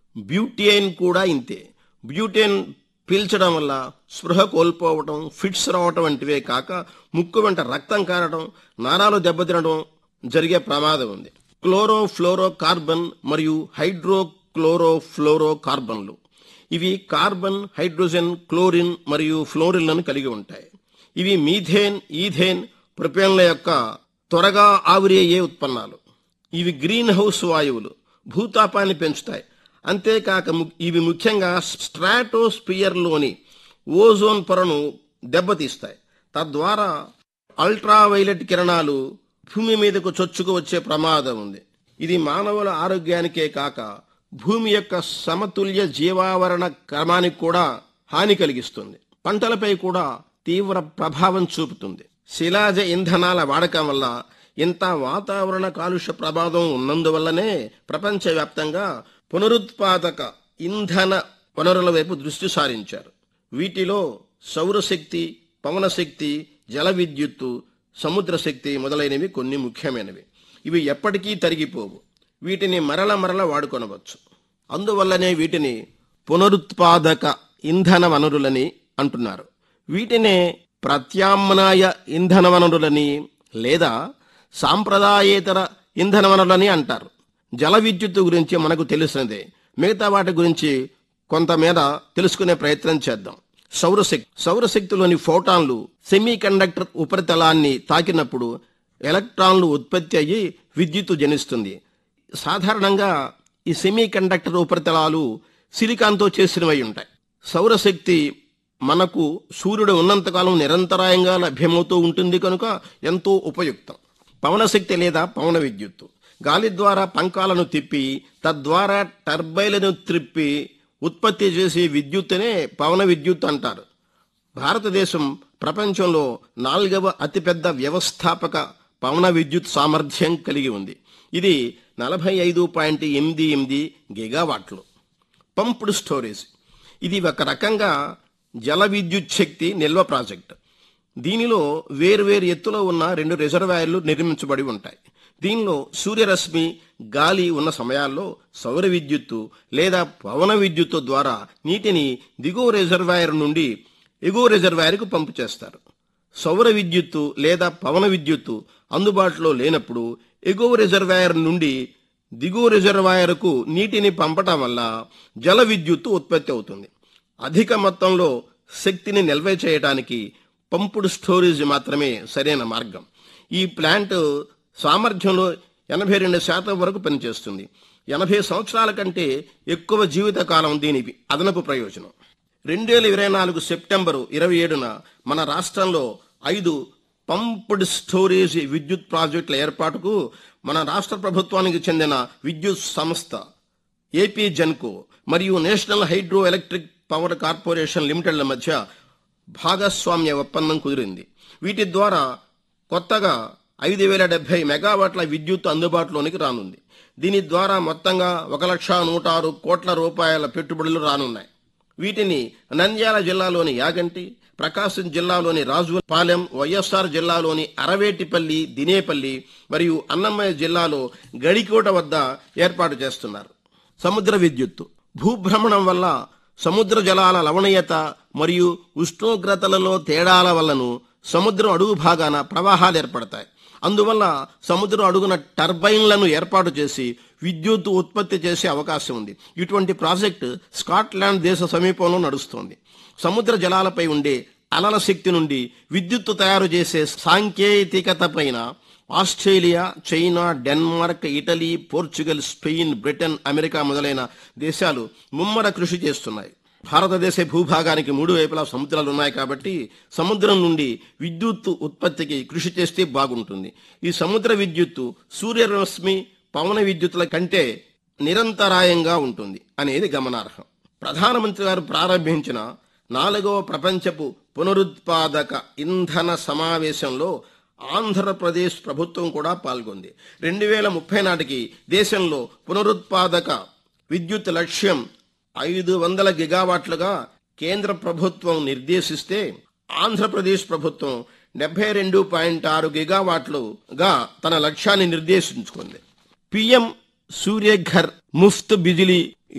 butane కూడా ఇంతే butane పీల్చడం వల్ల స్పృహ కోల్పోవటం ఫిట్స్ రావటం వంటివే కాక ముక్కు వెంట రక్తం కారడం నారాలు దెబ్బతినడం జరిగే ప్రమాదం ఉంది క్లోరో ఫ్లోరో కార్బన్ మరియు హైడ్రో క్లోరో ఫ్లోరో కార్బన్లు ఇవి కార్బన్ హైడ్రోజన్ క్లోరిన్ మరియు ఫ్లోరిన్లను కలిగి ఉంటాయి ఇవి మీథేన్ ఈథేన్ ప్రొపేన్ల యొక్క త్వరగా ఆవిరయ్యే ఉత్పన్నాలు ఇవి గ్రీన్ హౌస్ వాయువులు భూతాపాన్ని పెంచుతాయి అంతేకాక ము- ఇవి ముఖ్యంగా స్ట్రాటోస్పియర్లోని ఓజోన్ పొరను దెబ్బతీస్తాయి తద్వారా అల్ట్రావైలెట్ కిరణాలు భూమి మీదకు చొచ్చుకు వచ్చే ప్రమాదం ఉంది ఇది మానవుల ఆరోగ్యానికే కాక భూమి యొక్క సమతుల్య జీవావరణ క్రమానికి కూడా హాని కలిగిస్తుంది పంటలపై కూడా తీవ్ర ప్రభావం చూపుతుంది శిలాజ ఇంధనాల వాడకం వల్ల ఇంత వాతావరణ కాలుష్య ప్రమాదం ఉన్నందువల్లనే ప్రపంచవ్యాప్తంగా పునరుత్పాదక ఇంధన వనరుల వైపు దృష్టి సారించారు వీటిలో సౌరశక్తి పవనశక్తి జల విద్యుత్తు సముద్ర శక్తి మొదలైనవి కొన్ని ముఖ్యమైనవి ఇవి ఎప్పటికీ తరిగిపోవు వీటిని మరల మరల వాడుకొనవచ్చు అందువల్లనే వీటిని పునరుత్పాదక ఇంధన వనరులని అంటున్నారు వీటినే ప్రత్యామ్నాయ ఇంధన వనరులని లేదా సాంప్రదాయేతర ఇంధన వనరులని అంటారు జల విద్యుత్తు గురించి మనకు తెలిసినదే మిగతా వాటి గురించి కొంతమేర తెలుసుకునే ప్రయత్నం చేద్దాం సౌరశక్తి సౌరశక్తిలోని ఫోటాన్లు సెమీ కండక్టర్ ఉపరితలాన్ని తాకినప్పుడు ఎలక్ట్రాన్లు ఉత్పత్తి అయ్యి విద్యుత్తు జనిస్తుంది సాధారణంగా ఈ సెమీ కండక్టర్ ఉపరితలాలు సిలికాన్తో చేసినవై ఉంటాయి సౌరశక్తి మనకు సూర్యుడు ఉన్నంతకాలం నిరంతరాయంగా లభ్యమవుతూ ఉంటుంది కనుక ఎంతో ఉపయుక్తం పవనశక్తి లేదా పవన విద్యుత్తు గాలి ద్వారా పంకాలను తిప్పి తద్వారా టర్బైలను త్రిప్పి ఉత్పత్తి చేసే విద్యుత్తునే పవన విద్యుత్ అంటారు భారతదేశం ప్రపంచంలో నాలుగవ అతిపెద్ద వ్యవస్థాపక పవన విద్యుత్ సామర్థ్యం కలిగి ఉంది ఇది నలభై ఐదు పాయింట్ ఎనిమిది ఎనిమిది గిగావాట్లు పంప్డ్ స్టోరేజ్ ఇది ఒక రకంగా జల విద్యుత్ శక్తి నిల్వ ప్రాజెక్ట్ దీనిలో వేర్వేరు ఎత్తులో ఉన్న రెండు రిజర్వాయర్లు నిర్మించబడి ఉంటాయి దీనిలో సూర్యరశ్మి గాలి ఉన్న సమయాల్లో సౌర విద్యుత్తు లేదా పవన విద్యుత్తు ద్వారా నీటిని దిగువ రిజర్వాయర్ నుండి ఎగువ రిజర్వాయర్కు పంపు చేస్తారు సౌర విద్యుత్తు లేదా పవన విద్యుత్తు అందుబాటులో లేనప్పుడు ఎగువ రిజర్వాయర్ నుండి దిగువ రిజర్వాయర్కు నీటిని పంపటం వల్ల జల విద్యుత్తు ఉత్పత్తి అవుతుంది అధిక మొత్తంలో శక్తిని నిల్వ చేయడానికి పంపుడు స్టోరేజ్ మాత్రమే సరైన మార్గం ఈ ప్లాంట్ సామర్థ్యంలో ఎనభై రెండు శాతం వరకు పనిచేస్తుంది ఎనభై సంవత్సరాల కంటే ఎక్కువ జీవితకాలం దీని అదనపు ప్రయోజనం రెండు వేల ఇరవై నాలుగు సెప్టెంబరు ఇరవై ఏడున మన రాష్ట్రంలో ఐదు పంప్డ్ స్టోరేజ్ విద్యుత్ ప్రాజెక్టుల ఏర్పాటుకు మన రాష్ట్ర ప్రభుత్వానికి చెందిన విద్యుత్ సంస్థ ఏపీ జెన్కో మరియు National Hydro Electric Power Corporation లిమిటెడ్ల మధ్య భాగస్వామ్య ఒప్పందం కుదిరింది వీటి ద్వారా కొత్తగా ఐదు వేల డెబ్బై మెగావాట్ల విద్యుత్ అందుబాటులోనికి రానుంది దీని ద్వారా మొత్తంగా ఒక లక్ష నూట ఆరు కోట్ల రూపాయల పెట్టుబడులు రానున్నాయి వీటిని నంద్యాల జిల్లాలోని యాగంటి ప్రకాశం జిల్లాలోని రాజుపాలెం వైఎస్ఆర్ జిల్లాలోని అరవేటిపల్లి దినేపల్లి మరియు అన్నమయ్య జిల్లాలో గడికోట వద్ద ఏర్పాటు చేస్తున్నారు సముద్ర విద్యుత్తు భూభ్రమణం వల్ల సముద్ర జలాల లవణీయత మరియు ఉష్ణోగ్రతలలో తేడాల వల్లను సముద్రం అడుగు భాగాన ప్రవాహాలు ఏర్పడతాయి అందువల్ల సముద్రం అడుగున టర్బైన్లను ఏర్పాటు చేసి విద్యుత్ ఉత్పత్తి చేసే అవకాశం ఉంది ఇటువంటి ప్రాజెక్టు స్కాట్లాండ్ దేశ సమీపంలో నడుస్తోంది సముద్ర జలాలపై ఉండే అలల శక్తి నుండి విద్యుత్తు తయారు చేసే సాంకేతికత పైన Australia China Denmark Italy Portugal Spain Britain America మొదలైన దేశాలు ముమ్మర కృషి చేస్తున్నాయి భారతదేశ భూభాగానికి మూడు వైపులా సముద్రాలు ఉన్నాయి కాబట్టి సముద్రం నుండి విద్యుత్తు ఉత్పత్తికి కృషి చేస్తే బాగుంటుంది ఈ సముద్ర విద్యుత్తు సూర్యరశ్మి పవన విద్యుత్తుల కంటే నిరంతరాయంగా ఉంటుంది అనేది గమనార్హం ప్రధానమంత్రి గారు ప్రారంభించిన నాలుగవ ప్రపంచపు పునరుత్పాదక ఇంధన సమావేశంలో ఆంధ్రప్రదేశ్ ప్రభుత్వం కూడా పాల్గొంది రెండు వేల ముప్పై నాటికి దేశంలో పునరుత్పాదక విద్యుత్ లక్ష్యం ఐదు వందల గిగావాట్లుగా కేంద్ర ప్రభుత్వం నిర్దేశిస్తే ఆంధ్రప్రదేశ్ ప్రభుత్వం డెబ్బై రెండు పాయింట్ ఆరు గిగావాట్లుగా తన లక్ష్యాన్ని నిర్దేశించుకుంది పిఎం సూర్యఘర్ ముఫ్త్ బిజిలీ